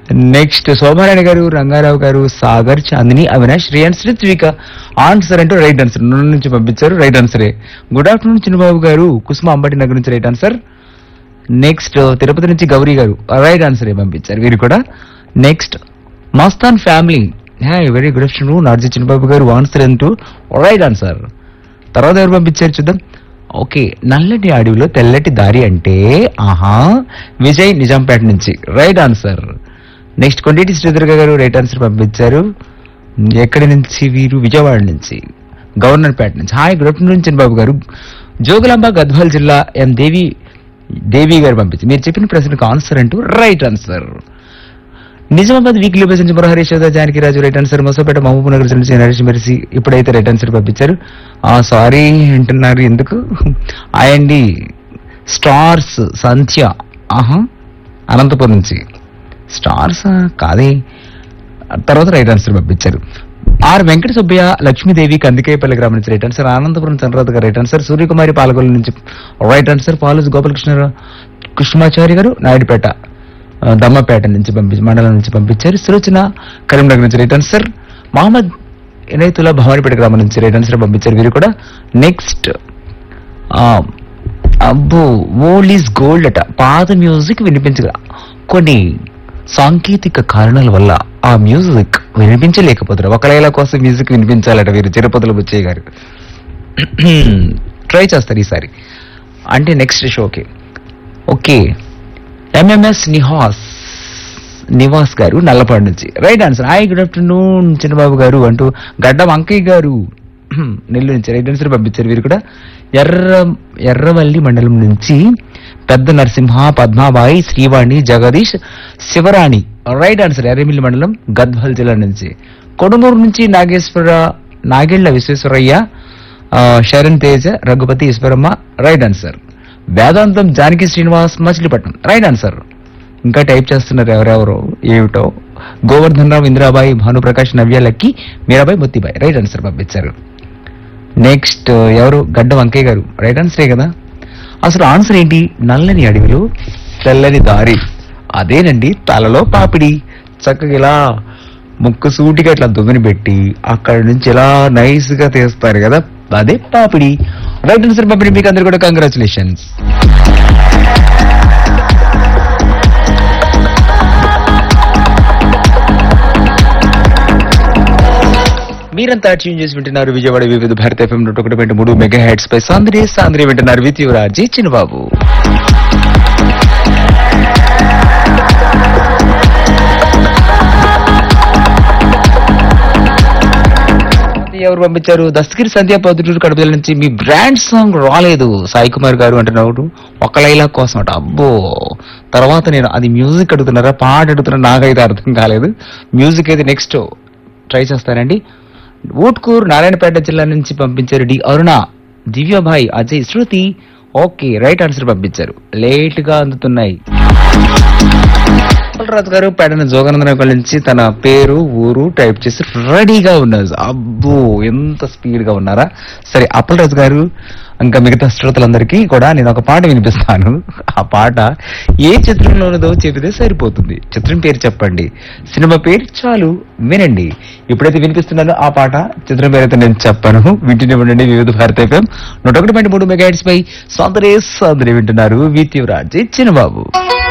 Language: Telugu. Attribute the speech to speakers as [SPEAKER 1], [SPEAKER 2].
[SPEAKER 1] నెక్స్ట్ శోభారాణి గారు రంగారావు గారు సాగర్ చాందిని అవినాష్ రియాన్స్ రిత్విక ఆన్సర్ అంటూ రైట్ ఆన్సర్ నన్ను నుంచి పంపించారు రైట్ ఆన్సరే గుడ్ ఆఫ్టర్నూన్ చిన్నబాబు గారు కుసుమ అంబటి నగర్ నుంచి రైట్ ఆన్సర్ నెక్స్ట్ తిరుపతి నుంచి గౌరీ గారు రైట్ ఆన్సర్ పంపించారు వీరు కూడా next Mastan family very good afternoon RJ Chinnababu garu answer అంటూ రైట్ ఆన్సర్ తర్వాత ఎవరు పంపించారు చూద్దాం ఓకే నల్లటి అడవిలో తెల్లటి దారి అంటే ఆహా విజయ్ నిజాంపేట నుంచి right answer next Kondeti Sridhar garu right answer పంపించారు ఎక్కడి నుంచి వీరు విజయవాడ నుంచి గవర్నర్ పేట నుంచి హాయ్ గుడ్ ఆఫ్టర్నూన్ చంద్రబాబు గారు జోగులాంబ గద్వాల్ జిల్లా ఎం దేవి దేవి గారు పంపించి మీరు చెప్పిన ప్రశ్నకు ఆన్సర్ అంటూ right answer Nizamabad weekly bus నుంచి Murahari Yashoda Janaki Raju right answer Mosapeta Mahabubnagar నుంచి నరేష్ మెరిసి ఇప్పుడైతే రైట్ ఆన్సర్ పంపించారు ఆ సారీ అంటున్నారు ఎందుకు అండి స్టార్స్ సంధ్య ఆహా అనంతపురం నుంచి స్టార్స్ కాదే తర్వాత రైట్ ఆన్సర్ పంపించారు ఆర్ వెంకట సుబ్బయ్య లక్ష్మీదేవి కందికేపల్లి గ్రామం నుంచి రైట్ ఆన్సర్ అనంతపురం చంద్రరాధ గారు రైట్ ఆన్సర్ సూర్యకుమారి పాలగొల్లు నుంచి రైట్ ఆన్సర్ పాలస్ గోపాలకృష్ణ కృష్ణమాచారి గారు నాయుడుపేట ఆ, దమ్మపేట నుంచి పంపించి మండలం నుంచి పంపించారు సులోచన కరీంనగర్ నుంచి రైట్ ఆన్సర్ మహమ్మద్ ఎనైతుల్లా భవానీపేట గ్రామం నుంచి రైట్ ఆన్సర్ పంపించారు వీరు కూడా నెక్స్ట్ అబ్బో ఓల్డ్ ఈజ్ గోల్డ్ అట పాత మ్యూజిక్ వినిపించగా కొన్ని సాంకేతిక కారణాల వల్ల ఆ మ్యూజిక్ వినిపించలేకపోతారు ఒక లైలా కోసం మ్యూజిక్ వినిపించాలట వీరు తిరుపతిలో బుచ్చయ్య గారు ట్రై చేస్తారు ఈసారి అంటే నెక్స్ట్ షోకి ఓకే ఎంఎంఎస్ నిహాస్ నివాస్ గారు నల్లపాడు నుంచి right answer hi good afternoon Chinnababu garu అంటూ గడ్డం అంకయ్య గారు నెల్లూరు నుంచి రైట్ ఆన్సర్ పంపించారు వీరు కూడా ఎర్ర ఎర్రవల్లి మండలం నుంచి పెద్ద నరసింహ పద్మాబాయి శ్రీవాణి జగదీష్ శివరాణి రైట్ ఆన్సర్ ఎర్రమిల్లి మండలం గద్వాల్ జిల్లా నుంచి కొడుమూరు నుంచి నాగేశ్వర నాగేళ్ల విశ్వేశ్వరయ్య ఆ, Sharan Teja Raghupathi Eeswaramma right answer Vedantam Janaki Srinivas Machilipatnam right answer ఇంకా టైప్ చేస్తున్నారు ఎవరెవరో ఏమిటో Govardhan Rao Indirabai Bhanuprakash Navya Lucky Meerabai Muttibai right answer పంపించారు నెక్స్ట్ ఎవరు గడ్డ వంకయ్య గారు రైట్ ఆన్సరే కదా అసలు ఆన్సర్ ఏంటి నల్లని అడవిలో తెల్లని దారి అదేనండి తలలో పాపిడి చక్కగా ఇలా ముక్కు సూటిగా ఇట్లా దువ్వెని పెట్టి అక్కడ నుంచి ఇలా నైస్ గా తీస్తారు కదా అదే పాపిడి రైట్ ఆన్సర్ పాపిడి మీకు అందరు కూడా కంగ్రాచులేషన్స్ మీరంతా ట్యూన్ చేసి వింటున్నారు విజయవాడ వివిధ భారత ఎఫ్ఎం నూట ఒకటి పాయింట్ మూడు మెగా హెడ్స్ పై సాంద్రే సాంద్రే వింటున్నారు విత్ యువరాజీ చిన్నబాబు ఎవరు పంపించారు దస్తగిరి సంధ్యా పొద్దుటూరు కడుపుల నుంచి మీ బ్రాండ్ సాంగ్ రాలేదు సాయి కుమార్ గారు అంటున్నారు ఒక లైలా కోసం అట అబ్బో తర్వాత నేను అది మ్యూజిక్ అడుగుతున్నారా పాట అడుగుతున్నా నాకైతే అర్థం కాలేదు మ్యూజిక్ అయితే నెక్స్ట్ ట్రై చేస్తానండి ఊట్కూర్ నారాయణపేట జిల్లా నుంచి పంపించారు D Aruna Divyabhai Ajay Shruti okay right answer పంపించారు లేట్ గా అందుతున్నాయి రాజు గారు పేడన జోగనందన నుంచి తన పేరు ఊరు టైప్ చేసి రెడీగా ఉన్నారు అబ్బో ఎంత స్పీడ్ గా ఉన్నారా సరే అప్పలరాజు గారు ఇంకా మిగతా శ్రోతలందరికీ కూడా నేను ఒక పాట వినిపిస్తాను ఆ పాట ఏ చిత్రంలోనదో చెబితే సరిపోతుంది చిత్రం పేరు చెప్పండి సినిమా పేరు చాలు వినండి ఇప్పుడైతే వినిపిస్తున్నాను ఆ పాట చిత్రం పేరు అయితే నేను చెప్పాను వింటూనే ఉండండి వివిధ భారత ఎఫ్ఎం నూట ఒకటి పాయింట్ మూడు మెగా పై సౌందర్య సౌందర్య వింటున్నారు విత్ యువరాజ్ చిన్నబాబు